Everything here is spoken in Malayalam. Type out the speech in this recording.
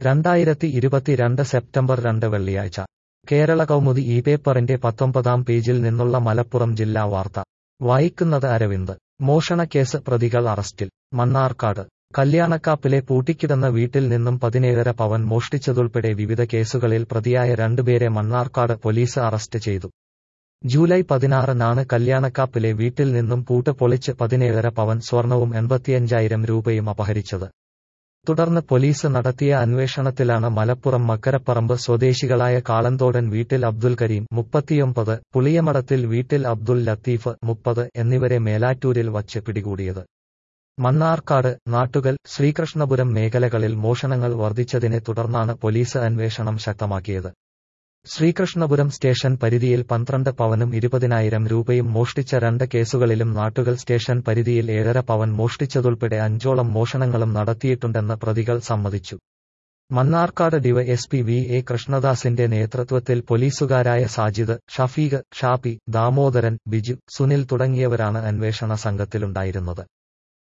രണ്ടായിരത്തി ഇരുപത്തിരണ്ട് സെപ്റ്റംബർ രണ്ട് വെള്ളിയാഴ്ച കേരള കൗമുദി ഈ പേപ്പറിന്റെ പത്തൊമ്പതാം പേജിൽ നിന്നുള്ള മലപ്പുറം ജില്ലാ വാർത്ത വായിക്കുന്നത് അരവിന്ദ് മോഷണക്കേസ് പ്രതികൾ അറസ്റ്റിൽ മണ്ണാർക്കാട് കല്യാണക്കാപ്പിലെ പൂട്ടിക്കിടന്ന വീട്ടിൽ നിന്നും പതിനേഴര പവൻ മോഷ്ടിച്ചതുൾപ്പെടെ വിവിധ കേസുകളിൽ പ്രതിയായ രണ്ടുപേരെ മണ്ണാർക്കാട് പോലീസ് അറസ്റ്റ് ചെയ്തു ജൂലൈ പതിനാറിനാണ് കല്യാണക്കാപ്പിലെ വീട്ടിൽ നിന്നും പൂട്ട് പൊളിച്ച് പതിനേഴര പവൻ സ്വർണവും എൺപത്തിയഞ്ചായിരം രൂപയും അപഹരിച്ചത് തുടർന്ന് പോലീസ് നടത്തിയ അന്വേഷണത്തിലാണ് മലപ്പുറം മക്കരപ്പറമ്പ് സ്വദേശികളായ കാളന്തോടൻ വീട്ടിൽ അബ്ദുൽ കരീം മുപ്പത്തിയൊമ്പത് പുളിയമടത്തിൽ വീട്ടിൽ അബ്ദുൽ ലത്തീഫ് മുപ്പത് എന്നിവരെ മേലാറ്റൂരിൽ വച്ച് പിടികൂടിയത് മണ്ണാർക്കാട് നാട്ടുകൽ ശ്രീകൃഷ്ണപുരം മേഖലകളിൽ മോഷണങ്ങൾ വർദ്ധിച്ചതിനെ തുടർന്നാണ് പോലീസ് അന്വേഷണം ശക്തമാക്കിയത് ശ്രീകൃഷ്ണപുരം സ്റ്റേഷൻ പരിധിയിൽ പന്ത്രണ്ട് പവനും ഇരുപതിനായിരം രൂപയും മോഷ്ടിച്ച രണ്ട് കേസുകളിലും നാട്ടുകൽ സ്റ്റേഷൻ പരിധിയിൽ ഏഴര പവൻ മോഷ്ടിച്ചതുൾപ്പെടെ അഞ്ചോളം മോഷണങ്ങളും നടത്തിയിട്ടുണ്ടെന്ന് പ്രതികൾ സമ്മതിച്ചു മണ്ണാർക്കാട് ഡിവൈഎസ്പി വി എ കൃഷ്ണദാസിന്റെ നേതൃത്വത്തിൽ പോലീസുകാരായ സാജിദ് ഷഫീഖ് ഷാപ്പി ദാമോദരൻ ബിജു സുനിൽ തുടങ്ങിയവരാണ് അന്വേഷണ സംഘത്തിലുണ്ടായിരുന്നത്